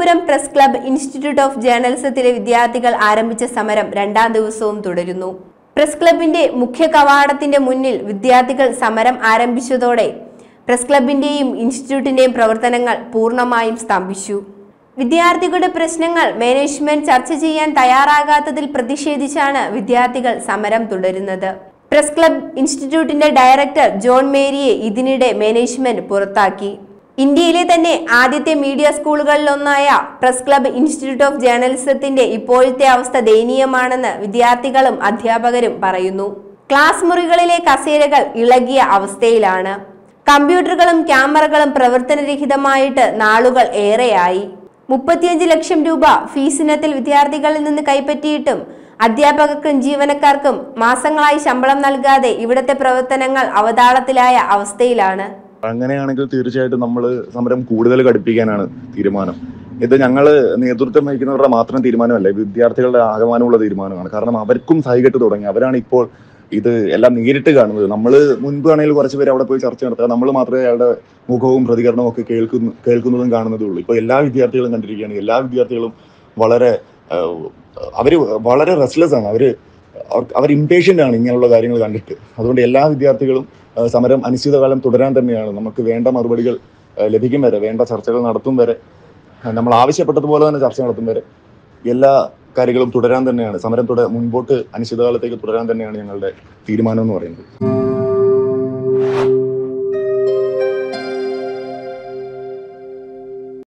Thiruvananthapuram press club institute of ജേർണലിസത്തിലെ വിദ്യാർത്ഥികൾ ആരംഭിച്ച സമരം രണ്ടാം ദിവസവും തുടരുന്നു പ്രസ് ക്ലബിന്റെ മുഖ്യ കവാടത്തിന്റെ മുന്നിൽ വിദ്യാർത്ഥികൾ സമരം ആരംഭിച്ചതോടെ പ്രസ് ക്ലബിന്റെയും ഇൻസ്റ്റിറ്റ്യൂട്ടിന്റെയും പ്രവർത്തനങ്ങൾ പൂർണ്ണമായും സ്തംഭിച്ചു വിദ്യാർത്ഥികളുടെ പ്രശ്നങ്ങൾ മാനേജ്മെന്റ് ചർച്ച ചെയ്യാൻ തയ്യാറാകാത്തതിൽ പ്രതിഷേധിച്ചാണ് വിദ്യാർത്ഥികൾ സമരം തുടരുന്നത് പ്രസ് ക്ലബ് ഇൻസ്റ്റിറ്റ്യൂട്ടിന്റെ ഡയറക്ടർ ജോൺ മേരിയെ ഇതിനിടെ മാനേജ്മെന്റ് പുറത്താക്കി ഇന്ത്യയിലെ തന്നെ ആദ്യത്തെ മീഡിയ സ്കൂളുകളിലൊന്നായ പ്രസ് ക്ലബ് ഇൻസ്റ്റിറ്റ്യൂട്ട് ഓഫ് ജേർണലിസത്തിന്റെ ഇപ്പോഴത്തെ അവസ്ഥ ദയനീയമാണെന്ന് വിദ്യാർത്ഥികളും അധ്യാപകരും പറയുന്നു ക്ലാസ് മുറികളിലെ കസേരകൾ ഇളകിയ അവസ്ഥയിലാണ് കമ്പ്യൂട്ടറുകളും ക്യാമറകളും പ്രവർത്തനരഹിതമായിട്ട് നാളുകൾ ഏറെയായി മുപ്പത്തിയഞ്ച് ലക്ഷം രൂപ ഫീസ് ഇനത്തിൽ വിദ്യാർത്ഥികളിൽ നിന്ന് കൈപ്പറ്റിയിട്ടും അധ്യാപകർക്കും ജീവനക്കാർക്കും മാസങ്ങളായി ശമ്പളം നൽകാതെ ഇവിടുത്തെ പ്രവർത്തനങ്ങൾ അവതാളത്തിലായ അവസ്ഥയിലാണ് അങ്ങനെയാണെങ്കിൽ തീർച്ചയായിട്ടും നമ്മൾ സമരം കൂടുതൽ കടുപ്പിക്കാനാണ് തീരുമാനം ഇത് ഞങ്ങൾ നേതൃത്വം വഹിക്കുന്നവരുടെ മാത്രം തീരുമാനമല്ല ഇത് വിദ്യാർത്ഥികളുടെ ആകമാനമുള്ള തീരുമാനമാണ് കാരണം അവർക്കും സഹികെട്ട് തുടങ്ങി അവരാണ് ഇപ്പോൾ ഇത് എല്ലാം നേരിട്ട് കാണുന്നത് നമ്മൾ മുൻപ് ആണെങ്കിൽ കുറച്ച് പേര് അവിടെ പോയി ചർച്ച നടത്തുക നമ്മൾ മാത്രമേ അയാളുടെ മുഖവും പ്രതികരണവും ഒക്കെ കേൾക്കുന്നു കേൾക്കുന്നതും കാണുന്നതും ഉള്ളൂ ഇപ്പൊ എല്ലാ വിദ്യാർത്ഥികളും കണ്ടിരിക്കുകയാണ് എല്ലാ വിദ്യാർത്ഥികളും വളരെ ആഹ്, അവര് വളരെ റെസ്ലെസ് ആണ് അവര് അവർ- അവർ ഇംപേഷ്യന്റ് ആണ് ഇങ്ങനെയുള്ള കാര്യങ്ങൾ കണ്ടിട്ട് അതുകൊണ്ട് എല്ലാ വിദ്യാർത്ഥികളും ആ, സമരം അനിശ്ചിതകാലം തുടരാൻ തന്നെയാണ് നമുക്ക് വേണ്ട മറുപടികൾ ആ, ലഭിക്കും വരെ വേണ്ട ചർച്ചകൾ നടത്തും വരെ ആ, നമ്മൾ ആവശ്യപ്പെട്ടതുപോലെ തന്നെ ചർച്ച നടത്തും വരെ എല്ലാ കാര്യങ്ങളും തുടരാൻ തന്നെയാണ് സമരം തുട മുൻപോട്ട് അനിശ്ചിതകാലത്തേക്ക് തുടരാൻ തന്നെയാണ് ഞങ്ങളുടെ തീരുമാനം എന്ന് പറയുന്നത്